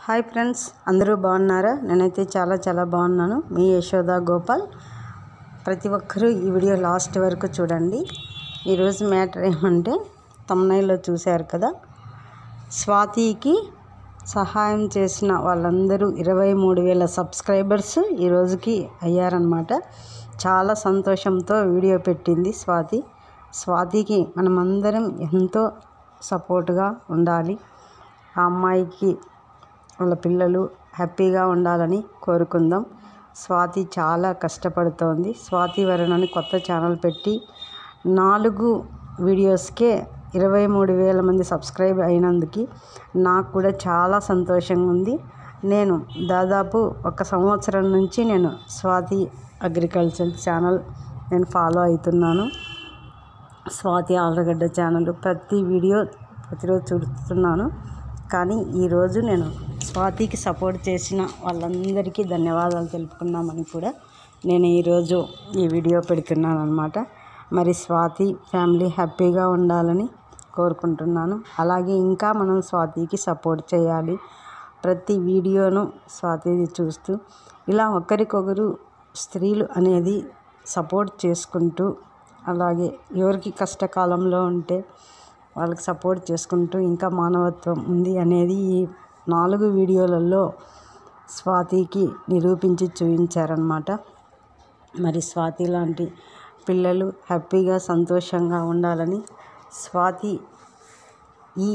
hi friends అందరూ బాగున్నారా నేనైతే చాలా చాలా బాగున్నాను మీ యశోద గోపాల్ ప్రతి ఒక్కరూ ఈ వీడియో లాస్ట్ వరకు చూడండి ఈరోజు మ్యాటర్ ఏమంటే తమ్నైలో చూశారు కదా స్వాతికి సహాయం చేసిన వాళ్ళందరూ ఇరవై మూడు వేల సబ్స్క్రైబర్స్ ఈ రోజుకి అయ్యారనమాట చాలా సంతోషంతో వీడియో పెట్టింది స్వాతి స్వాతికి మనమందరం ఎంతో సపోర్ట్గా ఉండాలి ఆ అమ్మాయికి వాళ్ళ పిల్లలు హ్యాపీగా ఉండాలని కోరుకుందాం స్వాతి చాలా కష్టపడుతోంది స్వాతి వరుణ్ అని కొత్త ఛానల్ పెట్టి నాలుగు వీడియోస్కే ఇరవై మూడు వేల మంది సబ్స్క్రైబ్ అయినందుకు నాకు కూడా చాలా సంతోషంగా ఉంది నేను దాదాపు ఒక సంవత్సరం నుంచి నేను స్వాతి అగ్రికల్చర్ ఛానల్ నేను ఫాలో అవుతున్నాను స్వాతి ఆలుగడ్డ ఛానల్ ప్రతి వీడియో ప్రతిరోజు చూస్తున్నాను కానీ ఈరోజు నేను స్వాతికి సపోర్ట్ చేసిన వాళ్ళందరికీ ధన్యవాదాలు తెలుపుకుందామని కూడా నేను ఈరోజు ఈ వీడియో పెడుతున్నాను అనమాట మరి స్వాతి ఫ్యామిలీ హ్యాపీగా ఉండాలని కోరుకుంటున్నాను అలాగే ఇంకా మనం స్వాతికి సపోర్ట్ చేయాలి ప్రతి వీడియోను స్వాతిది చూస్తూ ఇలా ఒకరికొకరు స్త్రీలు అనేది సపోర్ట్ చేసుకుంటూ అలాగే ఎవరికి కష్టకాలంలో ఉంటే వాళ్ళకి సపోర్ట్ చేసుకుంటూ ఇంకా మానవత్వం ఉంది అనేది ఈ నాలుగు వీడియోలలో స్వాతికి నిరూపించి చూపించారనమాట మరి స్వాతి లాంటి పిల్లలు హ్యాపీగా సంతోషంగా ఉండాలని స్వాతి ఈ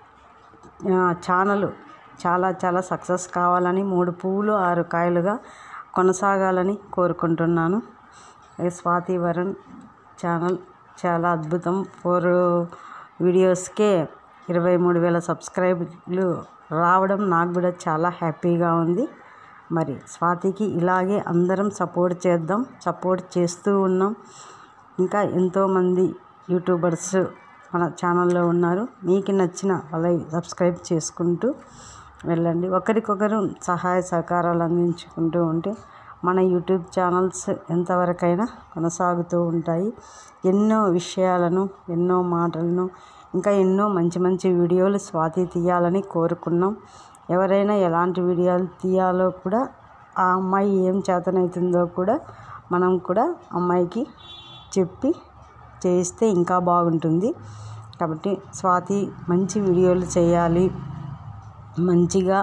ఛానల్ చాలా చాలా సక్సెస్ కావాలని మూడు పువ్వులు ఆరు కాయలుగా కొనసాగాలని కోరుకుంటున్నాను స్వాతి వరుణ్ ఛానల్ చాలా అద్భుతం ఫోర్ వీడియోస్కే ఇరవై మూడు వేల సబ్స్క్రైబ్లు రావడం నాకు కూడా చాలా హ్యాపీగా ఉంది మరి స్వాతికి ఇలాగే అందరం సపోర్ట్ చేద్దాం సపోర్ట్ చేస్తూ ఉన్నాం ఇంకా ఎంతోమంది యూట్యూబర్స్ మన ఛానల్లో ఉన్నారు మీకు నచ్చిన వాళ్ళ సబ్స్క్రైబ్ చేసుకుంటూ వెళ్ళండి ఒకరికొకరు సహాయ సహకారాలు అందించుకుంటూ ఉంటే మన యూట్యూబ్ ఛానల్స్ ఎంతవరకైనా కొనసాగుతూ ఉంటాయి ఎన్నో విషయాలను ఎన్నో మాటలను ఇంకా ఎన్నో మంచి మంచి వీడియోలు స్వాతి తీయాలని కోరుకున్నాం ఎవరైనా ఎలాంటి వీడియోలు తీయాలో కూడా ఆ అమ్మాయి ఏం చేతనవుతుందో కూడా మనం కూడా అమ్మాయికి చెప్పి చేయిస్తే ఇంకా బాగుంటుంది కాబట్టి స్వాతి మంచి వీడియోలు చేయాలి మంచిగా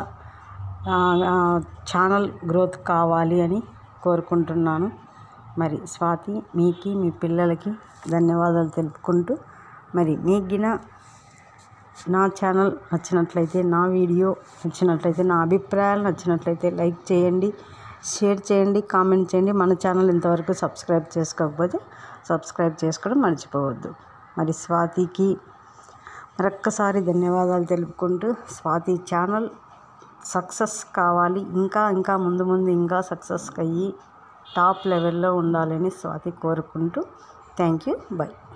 ఛానల్ గ్రోత్ కావాలి అని కోరుకుంటున్నాను మరి స్వాతి మీకు మీ పిల్లలకి ధన్యవాదాలు తెలుపుకుంటూ మరి మీకు గిన నా ఛానల్ నచ్చినట్లయితే నా వీడియో నచ్చినట్లయితే నా అభిప్రాయాలు నచ్చినట్లయితే లైక్ చేయండి షేర్ చేయండి కామెంట్ చేయండి మన ఛానల్ ఇంతవరకు సబ్స్క్రైబ్ చేసుకోకపోతే సబ్స్క్రైబ్ చేసుకోవడం మర్చిపోవద్దు మరి స్వాతికి మరొక్కసారి ధన్యవాదాలు తెలుపుకుంటూ స్వాతి ఛానల్ సక్సెస్ కావాలి ఇంకా ఇంకా ముందు ముందు ఇంకా సక్సెస్ అయ్యి టాప్ లెవెల్లో ఉండాలని స్వాతి కోరుకుంటూ థ్యాంక్ యూ బై